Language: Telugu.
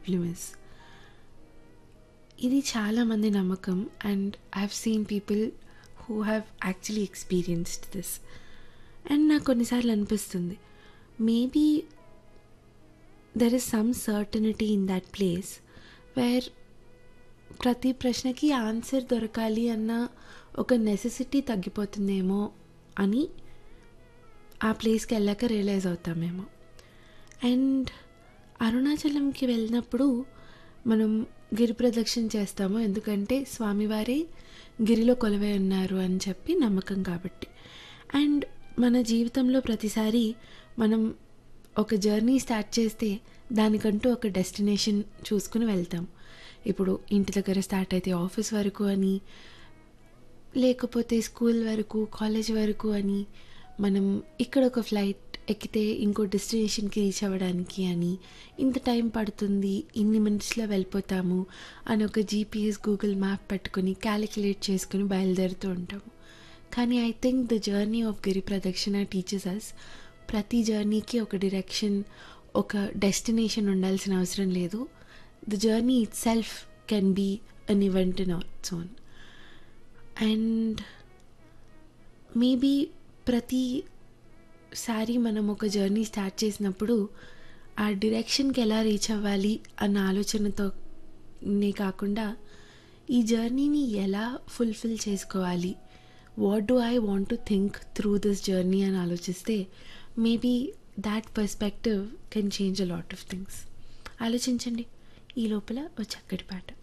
ప్రాబ్లమ్ ఇస్ ఇది చాలామంది నమ్మకం and I have seen people who have actually experienced this and నాకు కొన్నిసార్లు అనిపిస్తుంది maybe there is some certainty in that place where ప్రతి ప్రశ్నకి ఆన్సర్ దొరకాలి అన్న ఒక నెసెసిటీ తగ్గిపోతుందేమో అని ఆ ప్లేస్కి వెళ్ళాక రియలైజ్ అవుతామేమో అండ్ అరుణాచలంకి వెళ్ళినప్పుడు మనం గిరి ప్రదక్షిణ చేస్తాము ఎందుకంటే స్వామివారే గిరిలో కొలువై ఉన్నారు అని చెప్పి నమ్మకం కాబట్టి అండ్ మన జీవితంలో ప్రతిసారి మనం ఒక జర్నీ స్టార్ట్ చేస్తే దానికంటూ ఒక డెస్టినేషన్ చూసుకుని వెళ్తాం ఇప్పుడు ఇంటి దగ్గర స్టార్ట్ అయితే ఆఫీస్ వరకు అని లేకపోతే స్కూల్ వరకు కాలేజ్ వరకు అని మనం ఇక్కడ ఒక ఫ్లైట్ ఎక్కితే ఇంకో డెస్టినేషన్కి రీచ్ అవ్వడానికి అని ఇంత టైం పడుతుంది ఇన్ని మినిట్స్లో వెళ్ళిపోతాము అని ఒక జీపీఎస్ గూగుల్ మ్యాప్ పెట్టుకుని క్యాలిక్యులేట్ చేసుకుని బయలుదేరుతూ ఉంటాము కానీ I think the journey of Giri Pradakshina teaches అస్ ప్రతి జర్నీకి ఒక డిరెక్షన్ ఒక డెస్టినేషన్ ఉండాల్సిన అవసరం లేదు the journey itself can be an event in its own and maybe ప్రతిసారి మనం ఒక జర్నీ స్టార్ట్ చేసినప్పుడు ఆ డిరెక్షన్కి ఎలా రీచ్ అవ్వాలి అన్న ఆలోచనతోనే కాకుండా ఈ జర్నీని ఎలా ఫుల్ఫిల్ చేసుకోవాలి what do I want to think through this journey అని ఆలోచిస్తే maybe that perspective can change a lot of things ఆలోచించండి ఈ లోపల ఒక చక్కటి పాట